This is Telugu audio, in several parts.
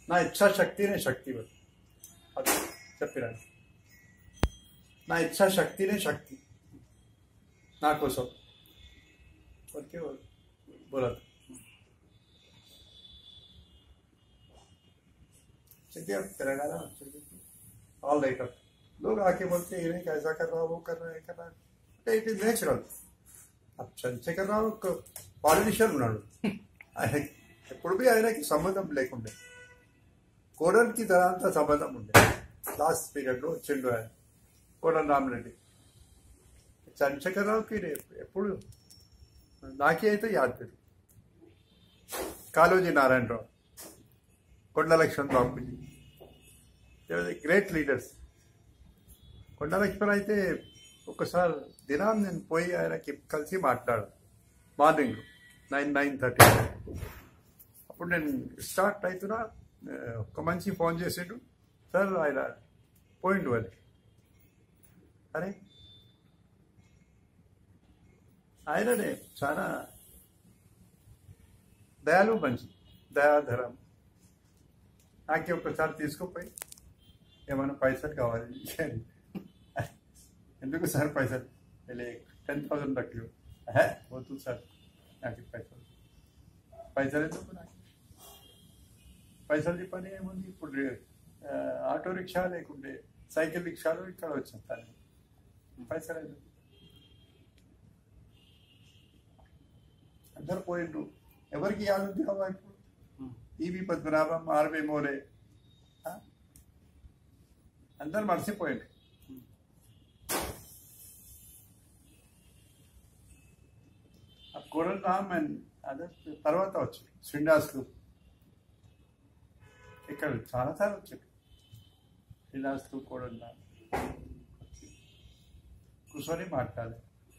నా ఇచ్ఛాశక్తినే శక్తి అది చెప్పిరాను నా ఇచ్ఛాశక్తినే శక్తి నా కోసం ఓకే बोला चलिए अब तेलंगाना ऑल राइट अब लोग आके बोलते हैं नहीं ऐसा कर रहा वो कर रहा है कर रहा है इट इज नेचुरल अब చంద్రశేఖర్ రావు ఒక పాలిటిషియన్ ఉన్నాడు ఆయన ఎప్పుడు బి ఆయనకి సంబంధం లేకుండే కోడలికి దాంతో సంబంధం ఉండే లాస్ట్ పీరియడ్లో వచ్చిండు ఆయన కోడల్ రామరెడ్డి చంద్రశేఖర్ రావుకి ఎప్పుడు నాకే అయితే యాద్ లేదు కాళోజీ నారాయణరావు కొండ లక్ష్మణ్ బాబుజీ గ్రేట్ లీడర్స్ కొండ లక్ష్మణ్ అయితే ఒకసారి దినం నేను పోయి ఆయనకి కలిసి మాట్లాడు మార్నింగ్ నైన్ నైన్ థర్టీ అప్పుడు నేను స్టార్ట్ అవుతున్నా ఒక మంచి ఫోన్ చేసిండు సార్ ఆయన పోయిండు అది అరే ఆయననే చాలా దయాలు మంచి దయాధరం నాకే ఒకసారి తీసుకుపోయి ఏమైనా పైసలు కావాలి ఎందుకు సార్ పైసలు వెళ్ళి టెన్ థౌసండ్ రక్లు వద్దు సార్ నాకు పైసలు పైసలు ఎందుకు నాకు పైసలు పని ఏముంది ఇప్పుడు ఆటో రిక్షా లేకుంటే సైకిల్ రిక్షాలు ఇక్కడ వచ్చాను తను పైసలు ఎందుకు అందరు పోయిండ్రు ఎవరికి యాద ఉంది హవా ఇప్పుడు ఈవి పద్మనాభం ఆర్వే మోలే అందరు మర్చిపోయిండ్రు కోడల్ రామ్ అండ్ అదర్ తర్వాత వచ్చారు శ్రీనివాసులు ఇక్కడ చాలాసార్లు వచ్చారు శ్రీనివాసులు కోడల్ రామ్ కూర్చొని మాట్లాడాలి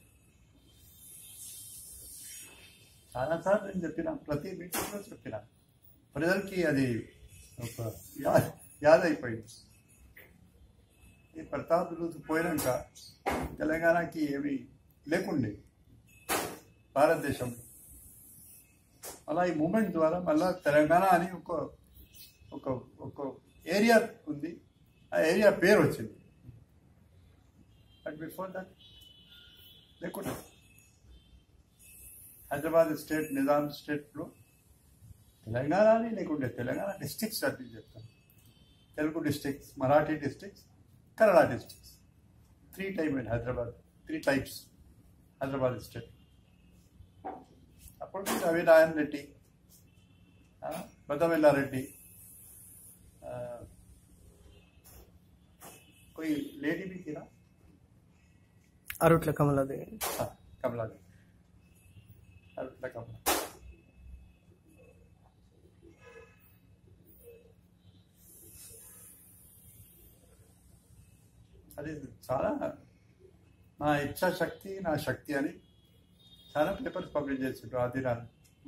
చాలాసార్లు నేను చెప్పిన ప్రతి మీటింగ్లో చెప్పిన ప్రజలకి అది ఒక యాద్ యాద్ అయిపోయింది ఈ ప్రతాప్ రోజు పోయినాక తెలంగాణకి ఏమి లేకుండే భారతదేశంలో అలా ఈ మూమెంట్ ద్వారా మళ్ళా తెలంగాణ అని ఒక ఒక ఒక ఏరియా ఉంది ఆ ఏరియా పేరు వచ్చింది బట్ బిఫోర్ దట్ లేకుండా హైదరాబాద్ స్టేట్ నిజాం స్టేట్లో తెలంగాణ అని లేకుండే తెలంగాణ డిస్ట్రిక్ట్స్ అట్లా చెప్తాను Telugu districts Marathi districts Kannada districts three time in Hyderabad three types Hyderabad state అప్పుడు రవినారాయణ రెడ్డి బద్దమెల్లారెడ్డి कोई लेडी भी थी ना అరుట్ల కమలాదేవి हाँ कमला देवी అరుట్ల కమల అది చాలా నా ఇచ్ఛాశక్తి నా శక్తి అని చాలా పేపర్స్ పబ్లిష్ చేసిండ్రు ఆ దినాలు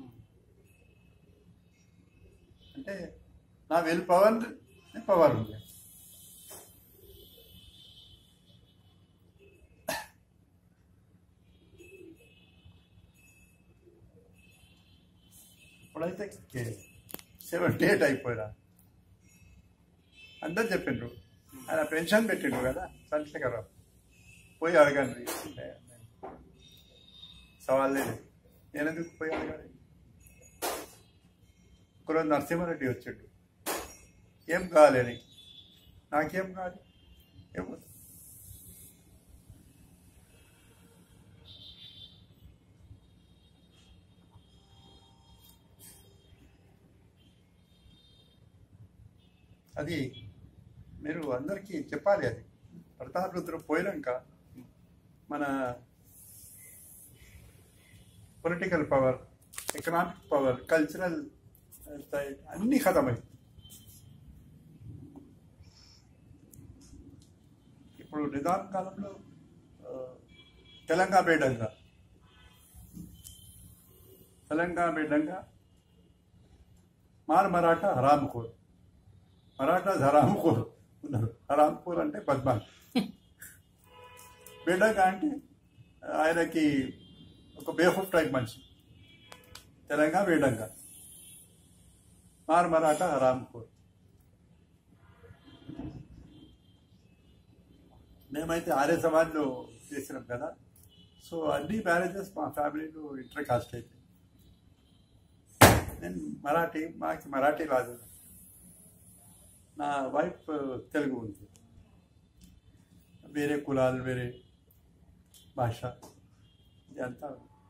అంటే నా విల్ పవర్ పవర్ ఉంది ఇప్పుడైతే సెవెంటీ ఎయిట్ అయిపోయినా అందరు చెప్పిండ్రు ఆయన పెన్షన్ పెట్టిండ్రు కదా చంద్రశేఖరరావు పోయి అడగండి సవాల్ లేదు నేను ఎందుకు పోయి అడగాలి ఒకరోజు నరసింహారెడ్డి వచ్చాడు ఏం కావాలి అని నాకేం కావాలి ఏమో అది మీరు అందరికీ చెప్పాలి అది ప్రతాప్ రుద్ర పోయినాక మన political power economic power cultural side అన్నీ ఖతమైంది ఇప్పుడు నిజాం కాలంలో ఆ, తెలంగాణ బేడంగా తెలంగాణ బేడంగా మార్ మరాఠా హరామ్ఖోర్ మరాఠా హరామ్ఖోర్ ఉన్నారు హరామ్ఖోర్ అంటే బద్మాన్ బేడంగా అంటే ఆయనకి ఒక బేహూఫ్ టైప్ మనిషి తెలంగాణ బేడంగా మార్ మరాఠా హరామ్ఖోర్ మేమైతే ఆర్య సమాజ్లో చేసినాం కదా సో అన్ని మ్యారేజెస్ మా ఫ్యామిలీలో ఇంటర్ కాస్ట్ అయితే నేను మరాఠీ మాకు మరాఠీ రాదు నా వైఫ్ తెలుగు ఉంది వేరే కులాలు వేరే భాష ఇదంతా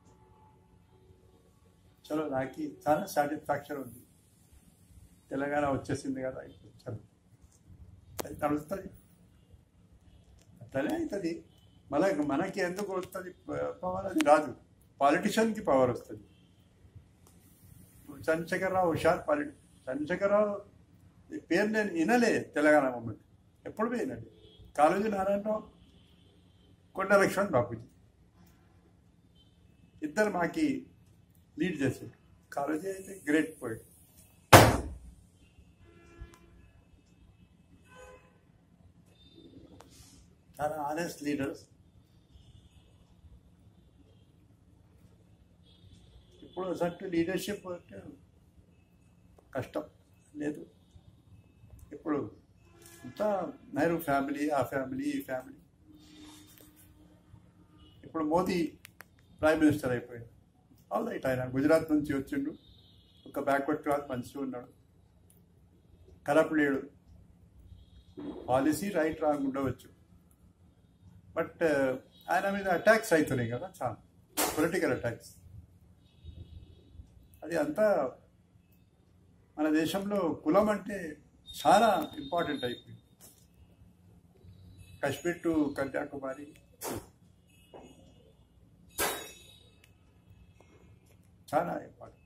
చలో నాకు చాలా సాటిస్ఫాక్షన్ ఉంది తెలంగాణ వచ్చేసింది కదా ఇప్పుడు చలో అది నడుస్తుంది అట్లనే అవుతుంది మళ్ళీ మనకి ఎందుకు వస్తుంది పవర్ అది రాదు పాలిటిషియన్కి పవర్ వస్తుంది ఇప్పుడు చంద్రశేఖరరావు హుషార్ పాలిటి చంద్రశేఖరరావు ఈ పేరు నేను వినలే తెలంగాణ మూమెంట్ ఎప్పుడు వినలే కాళోజీ నారాయణరావు కొండ లక్ష్మణ్ బాపూజీ ఇద్దరు మాకి లీడ్ చేశారు కాళోజీ అయితే గ్రేట్ పోయిట్ చాలా ఆనెస్ట్ లీడర్స్ ఇప్పుడు సట్టు లీడర్షిప్ అంటే కష్టం లేదు ఇప్పుడు అంతా నెహ్రూ ఫ్యామిలీ ఆ ఫ్యామిలీ ఈ ఫ్యామిలీ ఇప్పుడు మోదీ ప్రైమ్ మినిస్టర్ అయిపోయాడు ఆల్ రైట్ ఆయన గుజరాత్ నుంచి వచ్చిండు ఒక బ్యాక్వర్డ్ క్లాస్ మంచిగా ఉన్నాడు కరప్ట్ లేడు పాలసీ రైట్ రాంగ్ ఉండవచ్చు బట్ ఆయన మీద అటాక్స్ అవుతున్నాయి కదా చాలా పొలిటికల్ అటాక్స్ అది అంతా మన దేశంలో కులం అంటే చాలా ఇంపార్టెంట్ అయిపోయింది కాశ్మీర్ టు కన్యాకుమారి చాలా ఇంపార్టెంట్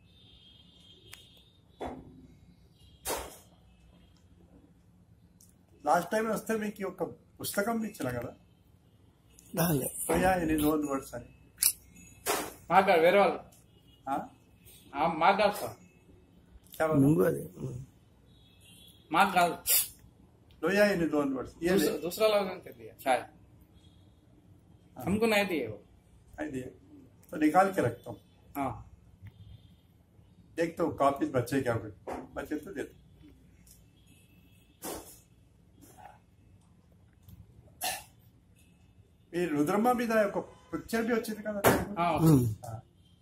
లాస్ట్ టైం వస్తే మీకు ఒక పుస్తకం ఇచ్చిన కదా రాలే పోయా ఎన్ని లోన్ వర్డ్స్ అని మాకు కాదు వేరే వాళ్ళు ఆ? ఆ, మాకు కాదు సార్ क्या बोला? ముందు అది मार्क डाल लोया इन लोन वर्ड्स ये ले दूसरा, दूसरा लोगों ने कर दिया शायद हमको नहीं दिए वो आई दिए तो निकाल के रखता हूँ हाँ देखता हूँ कॉपी बच्चे क्या कुछ बच्चे तो देते ఈ రుద్రమ్మ మీద ఒక పిక్చర్ బి వచ్చింది కదా हाँ ఉమ్. ఆ.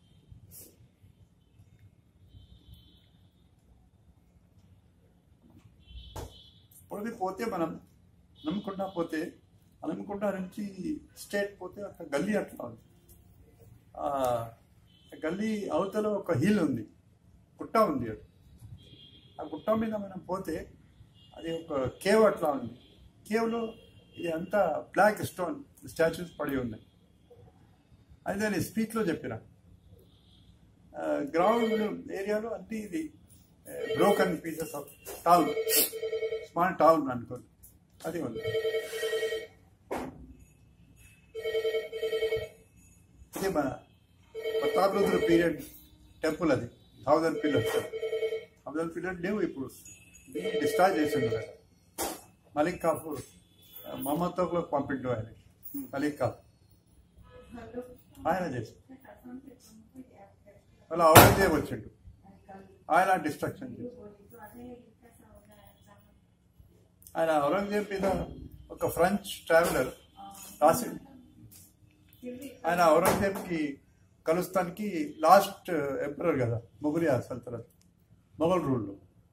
ఇప్పుడు పోతే మనం నమ్మకుండా పోతే అనుకుంట నుంచి స్టేట్ పోతే అక్కడ గల్లీ అట్లా ఉంది ఆ గల్లీ అవతల ఒక హిల్ ఉంది గుట్ట ఉంది అది ఆ గుట్ట మీద మనం పోతే అది ఒక కేవ్ అట్లా ఉంది కేవ్లో ఇది అంతా బ్లాక్ స్టోన్ స్టాచ్యూస్ పడి ఉన్నాయి అది నేను స్పీచ్లో చెప్పిన గ్రౌండ్ ఏరియాలో అన్ని ఇది broken pieces of town small town అనుకోండి అది ఉంది ఇది మన ప్రతాపరుద్ర పీరియడ్ టెంపుల్ అది థౌజండ్ పిల్లర్స్ థౌజండ్ పిల్లర్ లేవు ఇప్పుడు డిశ్చార్జ్ చేసిండు కదా మలిక్ కాఫూర్ మహమ్మద్తో పంపిండు ఆయన మలిక్ కాఫూర్ ఆయన చేసి అలా ఔరంగజేబ్ వచ్చిండు ఆయన డిస్ట్రక్షన్ చేసి ఆయన ఔరంగజేబ్ మీద ఒక ఫ్రెంచ్ ట్రావెలర్ రాసి ఆయన ఔరంగజేబ్కి కలుస్తానికి లాస్ట్ ఎంపరర్ కదా మొగులియా సల్తనత్ మొఘల్ రూల్లో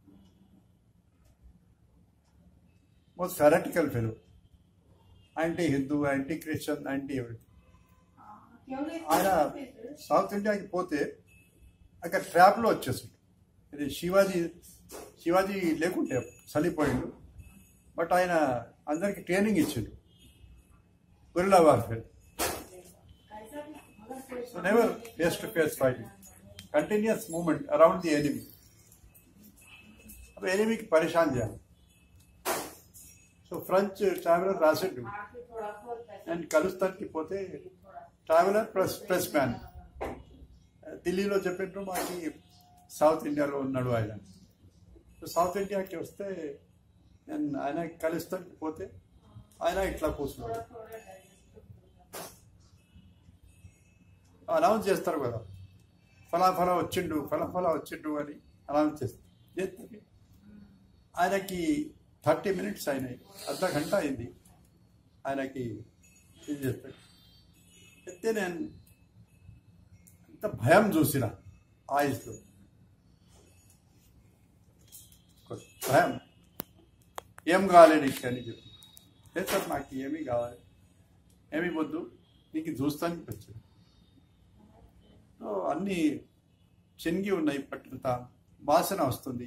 most fanatical fellow anti Hindu anti Christian anti ఎవరి ఆయన సౌత్ ఇండియాకి పోతే అక్కడ ట్రాప్లో వచ్చేసాడు ఇది శివాజీ శివాజీ లేకుంటే చనిపోయిండు బట్ ఆయన అందరికి ట్రైనింగ్ ఇచ్చిండు guerrilla warfare so never face to face fighting continuous movement around the enemy అప్పుడు ఎనిమీకి పరిశాన్ చేయాలి సో ఫ్రెంచ్ ట్రావెలర్ రాసిండు నేను కలుస్తానికి పోతే ట్రావెలర్ ప్లస్ ప్రెస్ మ్యాన్ ఢిల్లీలో చెప్పిండ్రు మాకి సౌత్ ఇండియాలో ఉన్నాడు ఆయన సో సౌత్ ఇండియాకి వస్తే నేను ఆయన కలుస్తానికి పోతే ఆయన ఇట్లా కూర్చున్నాడు అనౌన్స్ చేస్తారు కదా ఫలా ఫలా వచ్చిండు ఫలా ఫలా వచ్చిండు అని అనౌన్స్ చేస్తారు చేస్తే ఆయనకి థర్టీ మినిట్స్ అయినాయి అర్ధ గంట అయింది ఆయనకి ఇది చెప్పాడు అయితే నేను అంత భయం చూసిన ఆయుష్లో భయం ఏం కావాలి నీకు అని చెప్పి లేదు సార్ నాకు ఏమీ కావాలి ఏమీ వద్దు నీకు చూస్తానికి వచ్చాను సో అన్నీ చెనిగి ఉన్నాయి పట్టుతా వాసన వస్తుంది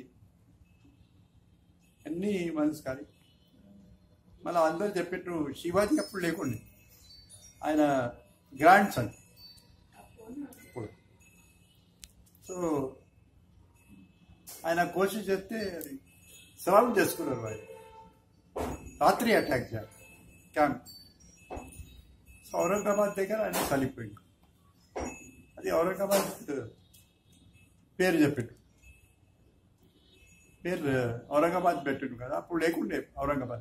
అన్నీ మనసు కానీ మళ్ళీ అందరూ చెప్పినట్టు శివాజీ అప్పుడు లేకుండే ఆయన గ్రాండ్ సన్ ఇప్పుడు సో ఆయన కోషిష్ చేస్తే అది సవాల్ చేసుకున్నారు వాళ్ళు రాత్రి అటాక్ చేయాలి క్యాంప్ సో ఔరంగాబాద్ దగ్గర ఆయన కలిపోయింది అది ఔరంగాబాద్ పేరు చెప్పిండు పేరు ఔరంగాబాద్ పెట్టిండు కదా అప్పుడు లేకుండే ఔరంగాబాద్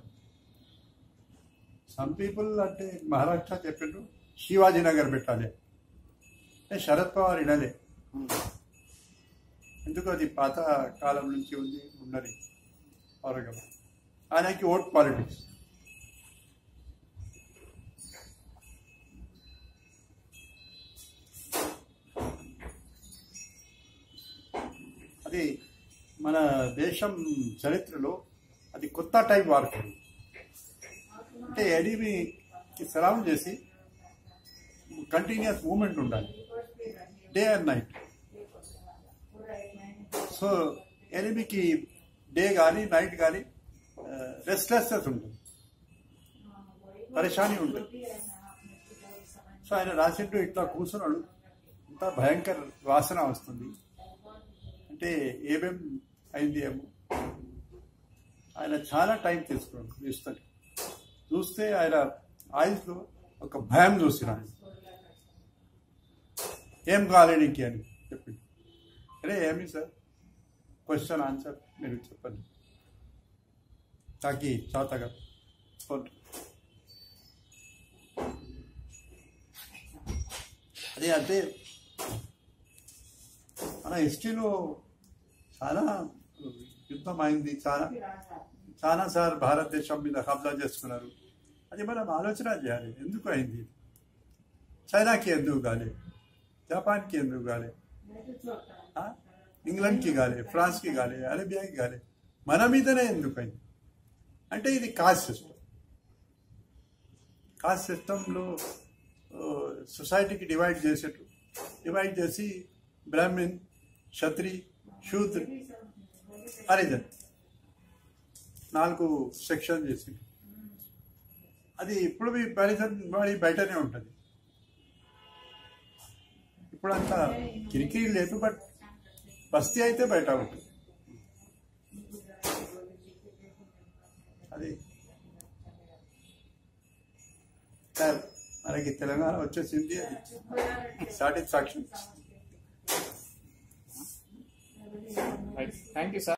సమ్ పీపుల్ అంటే మహారాష్ట్ర చెప్పిండ్రు శివాజీ నగర్ పెట్టాలి అంటే శరద్ పవార్ ఇనలే ఎందుకు అది పాత కాలం నుంచి ఉంది ఉన్నది ఔరంగాబాద్ ఆయనకి ఓట్ పాలిటిక్స్ అది మన దేశం చరిత్రలో అది కొత్త టైప్ వార్తలు అంటే ఎడిమికి సరౌండ్ చేసి కంటిన్యూస్ మూమెంట్ ఉండాలి డే అండ్ నైట్ సో ఎనిమికి డే కానీ నైట్ కానీ రెస్ట్లెస్నెస్ ఉంటుంది పరేషాని ఉంటుంది సో ఆయన రాసింటూ ఇట్లా కూర్చున్నాడు ఇంత భయంకర వాసన వస్తుంది అంటే ఏమేం అయింది ఏమో ఆయన చాలా టైం తీసుకున్నాడు చూస్తాడు చూస్తే ఆయన ఆయుష్లో ఒక భయం చూసిన ఆయన ఏం కావాలి నీకు అని చెప్పింది అరే ఏమి సార్ క్వశ్చన్ ఆన్సర్ మీరు చెప్పండి తాకి చాతగా పోండి. అదే అంటే మన హిస్టరీలో చాలా యుద్ధం అయింది చాలా చాలా సార్ భారతదేశం మీద కబ్జా చేసుకున్నారు అది మనం ఆలోచన చేయాలి ఎందుకు అయింది చైనాకి ఎందుకు కాలే జపాన్కి ఎందుకు కాలే ఆ? ఇంగ్లాండ్కి కాలే ఫ్రాన్స్కి కాలే అరేబియాకి కాలే మన మీదనే ఎందుకు అయింది అంటే ఇది కాస్ట్ సిస్టమ్ కాస్ట్ సిస్టంలో సొసైటీకి డివైడ్ చేసేట్టు డివైడ్ చేసి బ్రాహ్మిన్ క్షత్రి శూద్ర హరిజన్ నాలుగు సెక్షన్ చేసి అది ఇప్పుడు మీ పరిజన్ వాడి బయటనే ఉంటుంది ఇప్పుడంతా కిరికిరి లేదు బట్ బస్తీ అయితే బయట ఉంటుంది అది సార్ మనకి తెలంగాణ వచ్చేసింది అది satisfaction right thank you sir